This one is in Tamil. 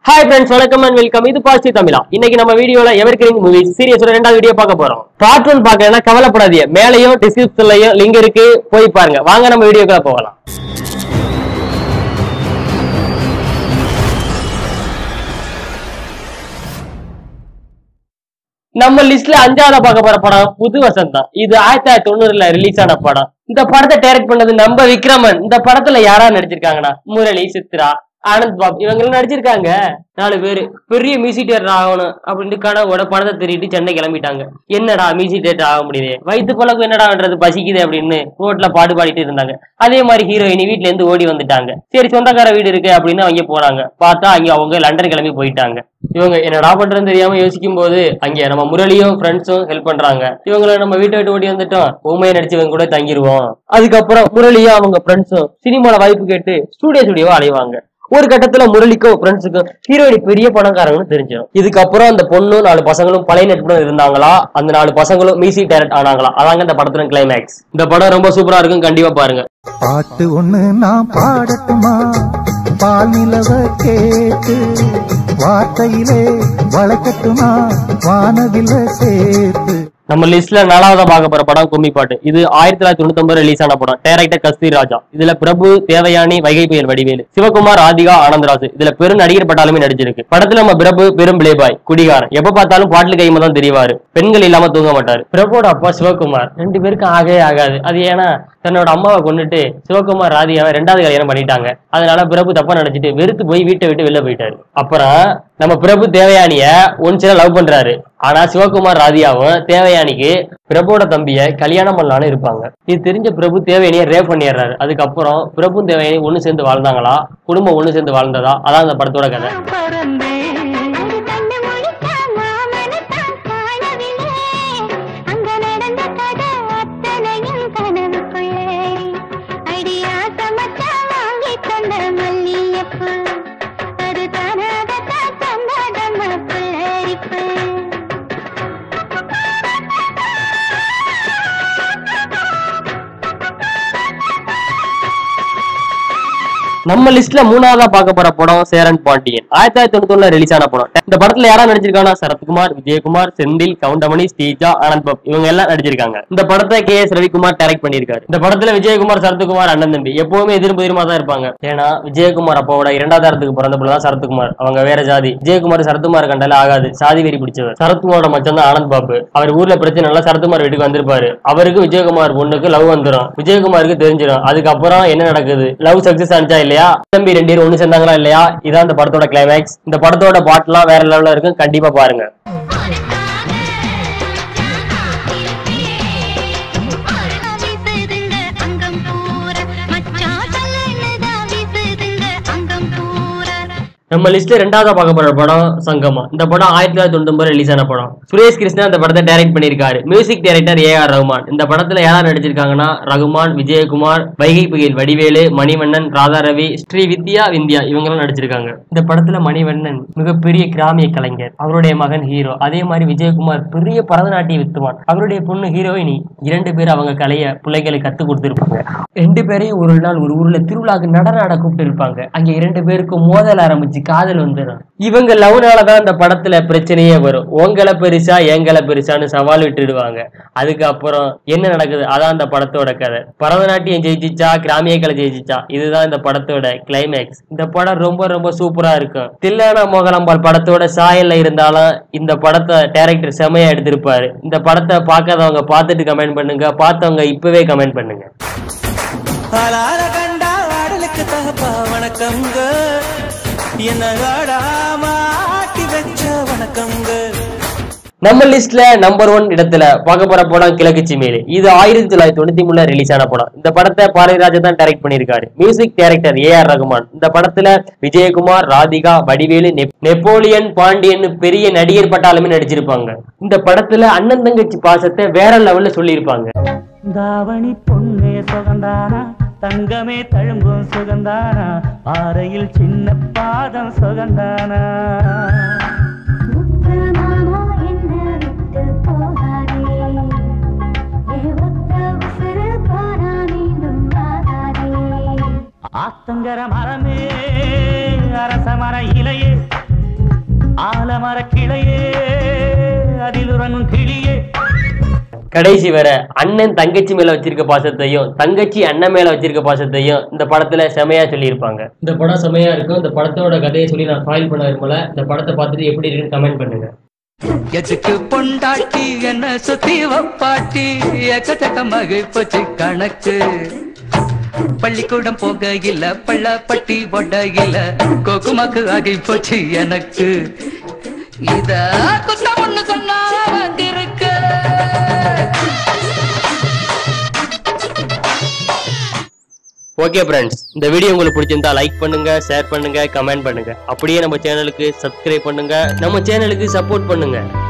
ஹாய் ஃப்ரெண்ட்ஸ் வணக்கம் அண்ட் வெல்கம் இது பாசிட்டிவ் தமிழா இன்னைக்கு நம்ம வீடியோல எவர்கிரீன் மூவிஸ் சீரியஸோட ரெண்டாவது வீடியோ பார்க்க போறோம் பார்ட் ஒன் பார்க்கலன்னா கவலைப்படாதீங்க மேலையும் டிஸ்கிரிப்ஷன்லயும் லிங்க் இருக்கு போய் பாருங்க வாங்க நம்ம வீடியோக்குள்ள போகலாம் நம்ம லிஸ்ட்ல அஞ்சாவது பார்க்க போற படம் புது வசந்தம் இது ஆயிரத்தி தொள்ளாயிரத்தி தொண்ணூறுல ரிலீஸ் ஆன படம் இந்த படத்தை டைரக்ட் பண்ணது நம்ம விக்ரமன் இந்த படத்துல யாரா நடிச்சிருக்காங்கன்னா முரளி சித்ரா ஆனந்த் பாப் இவங்க எல்லாம் நடிச்சிருக்காங்க நாலு பேரு பெரிய மியூசிக் தியேட்டர் ஆகணும் அப்படின்ட்டு கனவோட படத்தை திருட்டு சென்னை கிளம்பிட்டாங்க என்னடா மியூசிக் தியேட்டர் ஆக முடியுது வயிற்று பழக்கம் என்னடான்றது பசிக்குது அப்படின்னு ரோட்ல பாடு பாடிட்டு இருந்தாங்க அதே மாதிரி ஹீரோயினி வீட்ல இருந்து ஓடி வந்துட்டாங்க சரி சொந்தக்கார வீடு இருக்கு அப்படின்னு அவங்க போறாங்க பார்த்தா அங்க அவங்க லண்டன் கிளம்பி போயிட்டாங்க இவங்க என்னடா பண்றதுன்னு தெரியாம யோசிக்கும் போது அங்க நம்ம முரளியும் ஃப்ரெண்ட்ஸும் ஹெல்ப் பண்றாங்க இவங்கள நம்ம வீட்டை விட்டு ஓடி வந்துட்டோம் ஊமையை நடிச்சவங்க கூட தங்கிருவோம் அதுக்கப்புறம் முரளியும் அவங்க ஃப்ரெண்ட்ஸும் சினிமால வாய்ப்பு கேட்டு ஸ்டூடியோ ஸ்டுடியோவா அலைவாங்க ஒரு கட்டத்துல முரளிக்கும் ஃப்ரெண்ட்ஸுக்கும் ஹீரோயின் பெரிய பணக்காரங்கன்னு தெரிஞ்சிடும் இதுக்கப்புறம் அந்த பொண்ணும் நாலு பசங்களும் பழைய நட்புடன் இருந்தாங்களா அந்த நாலு பசங்களும் மியூசிக் டைரக்ட் ஆனாங்களா அதாங்க இந்த படத்துல கிளைமேக்ஸ் இந்த படம் ரொம்ப சூப்பரா இருக்கும் கண்டிப்பா பாருங்க பாட்டு ஒண்ணு நான் பாடட்டுமா பால் நிலவ கேட்டு வார்த்தையிலே வளர்க்கட்டுமா வானவில்ல சேர்த்து நம்ம லிஸ்ட்ல நாலாவதா பார்க்க போற படம் கும்மி பாட்டு இது ஆயிரத்தி தொள்ளாயிரத்தி தொண்ணூத்தி ஒன்பது ரிலீஸ் ஆன படம் டைரக்டர் கஸ்தூரி ராஜா இதுல பிரபு தேவயானி வைகை புயல் வடிவேலு சிவகுமார் ராதிகா ஆனந்தராஜ் இதுல பெரும் நடிகர் பட்டாலுமே நடிச்சிருக்கு படத்துல நம்ம பிரபு பெரும் பிளேபாய் குடிகாரன் எப்ப பார்த்தாலும் பாட்டில் கைமா தான் தெரியவாரு பெண்கள் இல்லாம தூங்க மாட்டாரு பிரபுவோட அப்பா சிவகுமார் ரெண்டு பேருக்கும் ஆகவே ஆகாது அது ஏன்னா தன்னோட அம்மாவை கொண்டுட்டு சிவகுமார் ராதிகாவை ரெண்டாவது கல்யாணம் பண்ணிட்டாங்க அதனால பிரபு தப்பா நினைச்சிட்டு வெறுத்து போய் வீட்டை விட்டு வெளில போயிட்டாரு அப்புறம் நம்ம பிரபு தேவயானிய ஒன்சில லவ் பண்றாரு ஆனா சிவகுமார் ராதியாவும் தேவயானிக்கு பிரபுவோட தம்பிய கல்யாணம் பண்ணலான்னு இருப்பாங்க இது தெரிஞ்ச பிரபு தேவயானிய ரேப் பண்ணிடுறாரு அதுக்கப்புறம் பிரபு தேவயானி ஒண்ணு சேர்ந்து வாழ்ந்தாங்களா குடும்பம் ஒண்ணு சேர்ந்து வாழ்ந்ததா அதான் அந்த படத்தோட கதை ஒரு கண்ணு முழிச்சா மாமனத்தான் காணவில்லை. அங்க நடந்த கதை அத்தனையும் கனவுக்குள்ளே. அடியாசமத்தா வாங்கித் தந்த மல்லிகைப்பூ. அது தானாகத்தான் தந்தாதம்மா புல்லரிப்பு. நம்ம லிஸ்ட்ல மூணாவதா பார்க்க போற படம் சேரன் பாண்டியன் ஆயிரத்தி தொள்ளாயிரத்தி தொண்ணூத்தி ஒண்ணுல ரிலீஸ் ஆன படம் இந்த படத்துல யாரா நடிச்சிருக்காங்கன்னா சரத்குமார் விஜயகுமார் செந்தில் கவுண்டமணி ஸ்ரீஜா ஆனந்த் பாப் இவங்க எல்லாம் நடிச்சிருக்காங்க இந்த படத்தை கே எஸ் ரவிக்குமார் டைரக்ட் பண்ணியிருக்காரு இந்த படத்துல விஜயகுமார் சரத்குமார் அண்ணன் தம்பி எப்பவுமே எதிர்ப்பு எதிர்மா தான் இருப்பாங்க ஏன்னா விஜயகுமார் அப்பாவோட இரண்டாவது தரத்துக்கு பிறந்த தான் சரத்குமார் அவங்க வேற ஜாதி விஜயகுமார் சரத்குமார் கண்டால ஆகாது சாதி வெறி பிடிச்சவர் சரத்குமாரோட மச்சான் தான் ஆனந்த் பாபு அவர் ஊர்ல பிரச்சனை எல்லாம் சரத்குமார் வீட்டுக்கு வந்திருப்பாரு அவருக்கு விஜயகுமார் பொண்ணுக்கு லவ் வந்துரும் விஜயகுமாருக்கு தெரிஞ்சிடும் அதுக்கப்புறம் என்ன நடக்குது லவ் சக்சஸ் ஆனிச்சா இல்லையா தம்பி ரெண்டு பேரும் ஒண்ணு சேர்ந்தாங்களா இல்லையா இதான் இந்த படத்தோட கிளைமேக்ஸ் இந்த படத்தோட பாட்டுலாம் வேற லெவல்ல இருக்கும் கண்டிப்பா பாருங்க வீசுதுங்க அங்கம் பூரா மச்சான் சொல்லுதான் வீசுதுங்க அங்கம் பூரா நம்ம லிஸ்ட்ல ரெண்டாவதா பார்க்க போற படம் சங்கமா இந்த படம் ஆயிரத்தி தொள்ளாயிரத்தி தொண்ணூத்தி ரிலீஸ் ஆன படம் சுரேஷ் கிருஷ்ணா இந்த படத்தை டைரக்ட் பண்ணியிருக்காரு music director A R Rahman இந்த படத்துல யாரா நடிச்சிருக்காங்கன்னா ரகுமான் விஜயகுமார் வைகை புயல் வடிவேலு மணிவண்ணன் ராதா ரவி ஸ்ரீ வித்யா விந்தியா இவங்கெல்லாம் நடிச்சிருக்காங்க இந்த படத்துல மணிவண்ணன் மிகப்பெரிய கிராமிய கலைஞர் அவருடைய மகன் ஹீரோ அதே மாதிரி விஜயகுமார் பெரிய பரதநாட்டிய வித்துவான் அவருடைய பொண்ணு ஹீரோயினி இரண்டு பேர் அவங்க கலைய பிள்ளைகளுக்கு கத்து கொடுத்திருப்பாங்க ரெண்டு பேரையும் ஒரு நாள் ஒரு ஊர்ல திருவிழாக்கு நடன ஆட கூப்பிட்டு இருப்பாங்க அங்க இரண்டு பேருக்கும் மோதல் ஆரம்பிச்சு காதல் வந்துடும் இவங்க லவ்னால தான் இந்த படத்துல பிரச்சனையே வரும் உங்களை பெருசா எங்களை பெருசான்னு சவால் விட்டுடுவாங்க அதுக்கப்புறம் என்ன நடக்குது அதான் இந்த படத்தோட கதை பரதநாட்டியம் ஜெயிச்சிச்சா கிராமிய கலை ஜெயிச்சிச்சா இதுதான் இந்த படத்தோட கிளைமேக்ஸ் இந்த படம் ரொம்ப ரொம்ப சூப்பரா இருக்கும் தில்லானா மோகனம்பால் படத்தோட சாயல்ல இருந்தாலும் இந்த படத்தை டைரக்டர் செமையா எடுத்திருப்பாரு இந்த படத்தை பார்க்காதவங்க பார்த்துட்டு கமெண்ட் பண்ணுங்க பார்த்தவங்க இப்பவே கமெண்ட் பண்ணுங்க ஆளால கண்டா ஆடலுக்கு தகப்பா வணக்கம்ங்க என்ன ஆடாம ஆட்டி வச்ச வணக்கம்ங்க நம்ம லிஸ்ட்ல நம்பர் ஒன் இடத்துல பார்க்க போற படம் கிழக்கு சிமேலு இது ஆயிரத்தி தொள்ளாயிரத்தி தொண்ணூத்தி மூணுல ரிலீஸ் ஆன படம் இந்த படத்தை பாரதிராஜா தான் டைரக்ட் பண்ணியிருக்காரு music director A R Rahman இந்த படத்துல விஜயகுமார் ராதிகா வடிவேலு நெப்- நெப்போலியன் பாண்டியன் பெரிய நடிகர் பட்டாலுமே நடிச்சிருப்பாங்க இந்த படத்துல அண்ணன் தங்கச்சி பாசத்தை வேற லெவல்ல சொல்லியிருப்பாங்க தாவணி பொண்ணே சுகந்தானா தங்கமே தழும்பும் சுகந்தானா பாறையில் சின்ன பாதம் சுகந்தானா முத்து மாமா என்ன விட்டு போகாதே ஏ ஒத்த உசுறு போனா மீண்டும் ஆகாதே ஆத்தங்கர மரமே அரச மர இலையே ஆலமர கிளையே அதில் உறங்கும் கிளியே கடைசி வரை அண்ணன் தங்கச்சி மேல வச்சிருக்க பாசத்தையும் தங்கச்சி அண்ணன் மேல வச்சிருக்க பாசத்தையும் இந்த படத்துல செமையா சொல்லியிருப்பாங்க இந்த படம் செமையா இருக்கும் இந்த படத்தோட கதையை சொல்லி நான் ஃபைல் பண்ண விரும்பல இந்த படத்தை பார்த்துட்டு எப்படி இருக்குன்னு கமெண்ட் பண்ணுங்க எதுக்கு பொண்டாட்டி என்ன சுத்தி வப்பாட்டி எக்கச்சக்கமாக போச்சு கணக்கு பள்ளிக்கூடம் போக இல்ல பள்ளப்பட்டி பொட்ட இல்ல கோக்குமாக்கு ஆகி போச்சு எனக்கு இத குத்தம் ஒண்ணு சொன்னா வந்திருக்கு ஓகே ஃப்ரெண்ட்ஸ் இந்த வீடியோ உங்களுக்கு பிடிச்சிருந்தா லைக் பண்ணுங்க ஷேர் பண்ணுங்க கமெண்ட் பண்ணுங்க அப்படியே நம்ம சேனலுக்கு சப்ஸ்கிரைப் பண்ணுங்க நம்ம சேனலுக்கு சப்போர்ட் பண்ணுங்க